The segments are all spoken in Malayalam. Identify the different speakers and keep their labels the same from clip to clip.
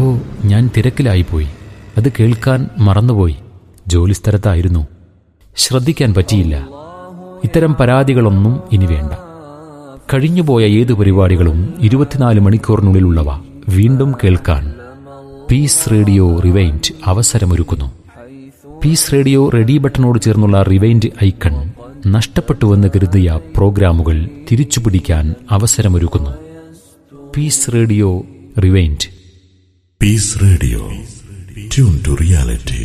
Speaker 1: ഹോ ഞാൻ തിരക്കിലായിപ്പോയി അത് കേൾക്കാൻ മറന്നുപോയി ജോലിസ്ഥലത്തായിരുന്നു ശ്രദ്ധിക്കാൻ പറ്റിയില്ല ഇത്തരം പരാതികളൊന്നും ഇനി വേണ്ട കഴിഞ്ഞുപോയ ഏത് പരിപാടികളും ഇരുപത്തിനാല് മണിക്കൂറിനുള്ളിലുള്ളവ വീണ്ടും കേൾക്കാൻ പീസ് റേഡിയോ റിവൈൻഡ് അവസരമൊരുക്കുന്നു പീസ് റേഡിയോ റെഡി ബട്ടണോട് ചേർന്നുള്ള റിവൈൻഡ് ഐക്കൺ നഷ്ടപ്പെട്ടുവെന്ന് കരുതിയ പ്രോഗ്രാമുകൾ തിരിച്ചുപിടിക്കാൻ അവസരമൊരുക്കുന്നു peace radio rewind
Speaker 2: Peace Radio. Tune to reality.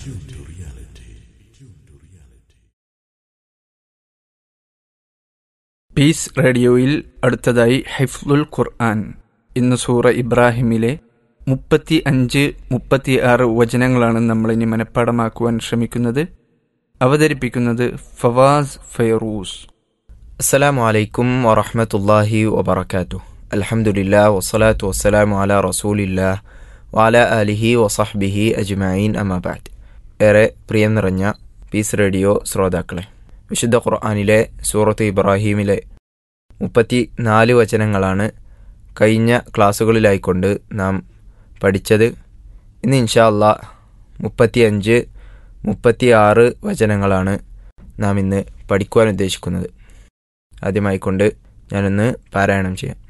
Speaker 3: Peace റേഡിയോയിൽ അടുത്തതായി ഹൈഫ്ലുൽ ഖുർആൻ ഇന്ന് സൂറ ഇബ്രാഹിമിലെ മുപ്പത്തി അഞ്ച് മുപ്പത്തി ആറ് വചനങ്ങളാണ് നമ്മളിനി മനഃപ്പാടമാക്കുവാൻ ശ്രമിക്കുന്നത് അവതരിപ്പിക്കുന്നത് ഫവാസ് ഫൈറൂസ്
Speaker 4: അസ്സലാമു അലൈക്കും വറഹ്മത്തുള്ളാഹി വബറകാതുഹു അൽഹംദുലില്ലാ വസ്സലാത്തു വസ്സലാമു അലാ റസൂലില്ലാ വാല അലിഹി വസഹ്ബിഹി അജ്മഈൻ അമാ ബഅദ് ഏറെ പ്രിയം നിറഞ്ഞ പീസ് റേഡിയോ ശ്രോതാക്കളെ വിശുദ്ധ ഖുർആനിലെ സൂറത്ത് ഇബ്രാഹീമിലെ മുപ്പത്തി നാല് വചനങ്ങളാണ് കഴിഞ്ഞ ക്ലാസ്സുകളിലായിക്കൊണ്ട് നാം പഠിച്ചത് ഇന്ന് ഇൻഷാ അല്ലാ മുപ്പത്തി അഞ്ച് മുപ്പത്തി ആറ് വചനങ്ങളാണ് നാം ഇന്ന് പഠിക്കുവാൻ ഉദ്ദേശിക്കുന്നത് ആദ്യമായിക്കൊണ്ട് ഞാനൊന്ന് പാരായണം ചെയ്യാം